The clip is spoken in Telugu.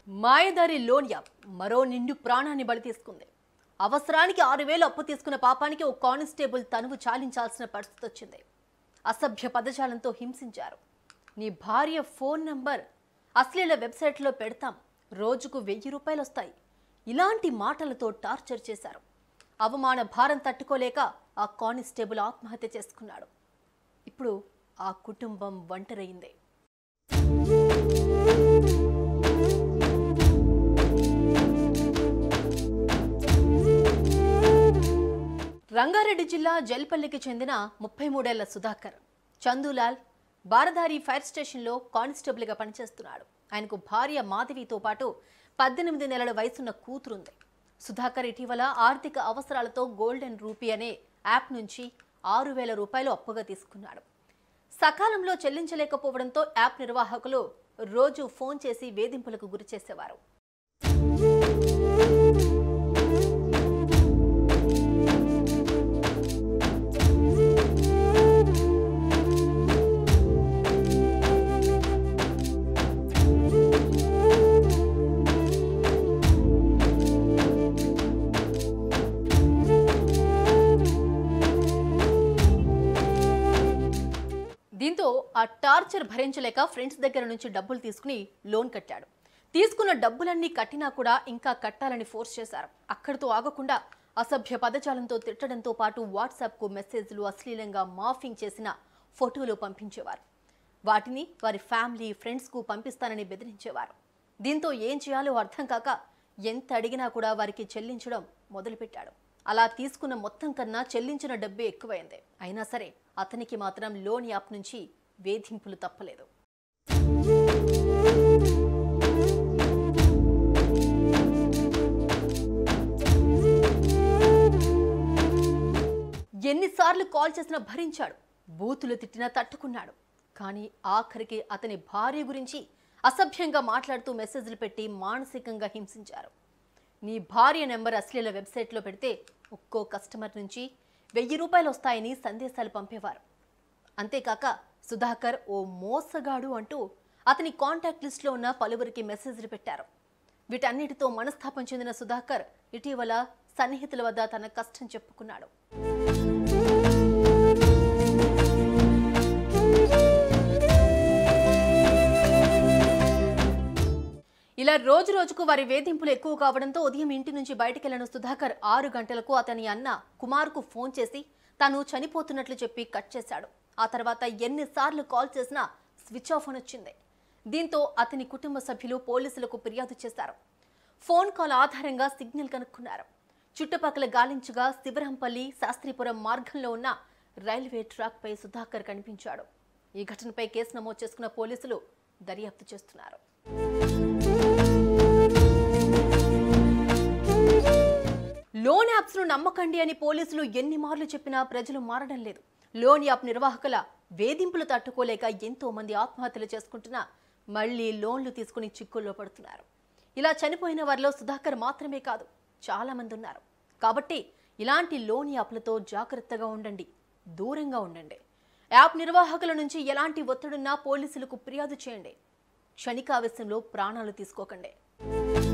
మాయదారి లోన్ యాప్ మరో నిండు ప్రాణాన్ని బలి తీసుకుంది అవసరానికి ఆరు వేలు అప్పు తీసుకున్న పాపానికి ఓ కానిస్టేబుల్ తనువు చాలించాల్సిన పరిస్థితి వచ్చింది అసభ్య పదజాలంతో హింసించారు నీ భార్య ఫోన్ నంబర్ అశ్లీల వెబ్సైట్లో పెడతాం రోజుకు వెయ్యి రూపాయలు వస్తాయి ఇలాంటి మాటలతో టార్చర్ చేశారు అవమాన భారం తట్టుకోలేక ఆ కానిస్టేబుల్ ఆత్మహత్య చేసుకున్నాడు ఇప్పుడు ఆ కుటుంబం ఒంటరైంది రంగారెడ్డి జిల్లా జల్పల్లికి చెందిన ముప్పై మూడేళ్ల సుధాకర్ చందులాల్ బారదారి ఫైర్ స్టేషన్లో కానిస్టేబుల్గా పనిచేస్తున్నాడు ఆయనకు భార్య మాధవితో పాటు పద్దెనిమిది నెలల వయసున్న కూతురుంది సుధాకర్ ఇటీవల ఆర్థిక అవసరాలతో గోల్డెన్ రూపీ అనే యాప్ నుంచి ఆరు వేల రూపాయలు అప్పుగా తీసుకున్నాడు సకాలంలో చెల్లించలేకపోవడంతో యాప్ నిర్వాహకులు రోజు ఫోన్ చేసి వేధింపులకు గురి చేసేవారు దీంతో ఆ టార్చర్ భరించలేక ఫ్రెండ్స్ దగ్గర నుంచి డబ్బులు తీసుకుని లోన్ కట్టాడు తీసుకున్న డబ్బులన్నీ కట్టినా కూడా ఇంకా కట్టాలని ఫోర్స్ చేశారు అక్కడితో ఆగకుండా అసభ్య పదజాలంతో తిట్టడంతో పాటు వాట్సాప్కు మెసేజ్లు అశ్లీలంగా మాఫింగ్ చేసిన ఫోటోలు పంపించేవారు వాటిని వారి ఫ్యామిలీ ఫ్రెండ్స్కు పంపిస్తానని బెదిరించేవారు దీంతో ఏం చేయాలో అర్థం కాక ఎంత అడిగినా కూడా వారికి చెల్లించడం మొదలుపెట్టాడు అలా తీసుకున్న మొత్తం కన్నా చెల్లించిన డబ్బే ఎక్కువైంది అయినా సరే అతనికి మాత్రం లోన్ యాప్ నుంచి వేధింపులు తప్పలేదు ఎన్నిసార్లు కాల్ చేసినా భరించాడు బూతులు తిట్టినా తట్టుకున్నాడు కానీ ఆఖరికి అతని భార్య గురించి అసభ్యంగా మాట్లాడుతూ మెసేజ్లు పెట్టి మానసికంగా హింసించారు నీ భార్య నెంబర్ అశ్లీల వెబ్సైట్లో పెడితే ఒక్కో కస్టమర్ నుంచి వెయ్యి రూపాయలు వస్తాయని సందేశాలు పంపేవారు అంతేకాక సుధాకర్ ఓ మోసగాడు అంటూ అతని కాంటాక్ట్ లిస్ట్లో ఉన్న పలువురికి మెసేజ్లు పెట్టారు వీటన్నిటితో మనస్తాపం చెందిన సుధాకర్ ఇటీవల సన్నిహితుల వద్ద తన కష్టం చెప్పుకున్నాడు ఇలా రోజు రోజుకు వారి వేధింపులు ఎక్కువ కావడంతో ఉదయం ఇంటి నుంచి బయటకెళ్లిన సుధాకర్ ఆరు గంటలకు అతని అన్న కుమార్కు ఫోన్ చేసి తాను చనిపోతున్నట్లు చెప్పి కట్ చేశాడు ఆ తర్వాత ఎన్నిసార్లు కాల్ చేసినా స్విచ్ ఆఫ్ అని వచ్చింది దీంతో అతని కుటుంబ సభ్యులు పోలీసులకు ఫిర్యాదు చేశారు ఫోన్ కాల్ ఆధారంగా సిగ్నల్ కనుక్కున్నారు చుట్టుపక్కల గాలించగా శివరంపల్లి శాస్త్రీపురం మార్గంలో ఉన్న రైల్వే ట్రాక్ పై సుధాకర్ కనిపించాడు ఈ ఘటనపై కేసు నమోదు చేసుకున్న పోలీసులు దర్యాప్తు చేస్తున్నారు లోన్ యాప్స్ ను నమ్మకండి అని పోలీసులు ఎన్ని మార్లు చెప్పినా ప్రజలు మారడం లేదు లోన్ యాప్ నిర్వాహకుల వేధింపులు తట్టుకోలేక ఎంతో మంది ఆత్మహత్యలు చేసుకుంటున్నా మళ్ళీ లోన్లు తీసుకుని చిక్కుల్లో పడుతున్నారు ఇలా చనిపోయిన వారిలో సుధాకర్ మాత్రమే కాదు చాలా మంది ఉన్నారు కాబట్టి ఇలాంటి లోన్ యాప్లతో జాగ్రత్తగా ఉండండి దూరంగా ఉండండి యాప్ నిర్వాహకుల నుంచి ఎలాంటి ఒత్తిడున్నా పోలీసులకు ఫిర్యాదు చేయండి క్షణికావేశంలో ప్రాణాలు తీసుకోకండి